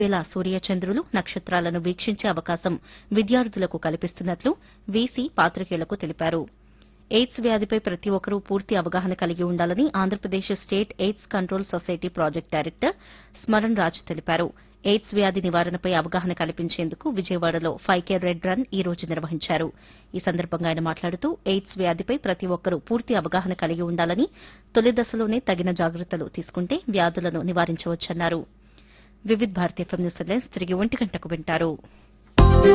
వేళ సూర్యచంద్రులు నక్షత్రాలను వీక్షించే అవకాశం విద్యార్థులకు కల్పిస్తున్నట్లు వీసీ పాత్రికేయులకు తెలిపారు ఎయిడ్స్ వ్యాధిపై ప్రతి ఒక్కరూ పూర్తి అవగాహన కలిగి ఉండాలని Andhra Pradesh state AIDS control society project director Smaran Raj తెలిపారు ఎయిడ్స్ వ్యాధి నివారణపై అవగాహన కల్పించేందుకు విజయవాడలో ఫైవ్ కే రెడ్ రన్ ఈ రోజు నిర్వహించారు ఈ సందర్భంగా ఆయన మాట్లాడుతూ ఎయిడ్స్ వ్యాధిపై ప్రతి ఒక్కరూ పూర్తి అవగాహన కలిగి ఉండాలని తొలి దశలోనే తగిన జాగ్రత్తలు తీసుకుంటే వ్యాధులను నివారించవచ్చన్నారు Vividh Bharati FM news headlines తిరిగి ఒంటి గంటకు వింటారు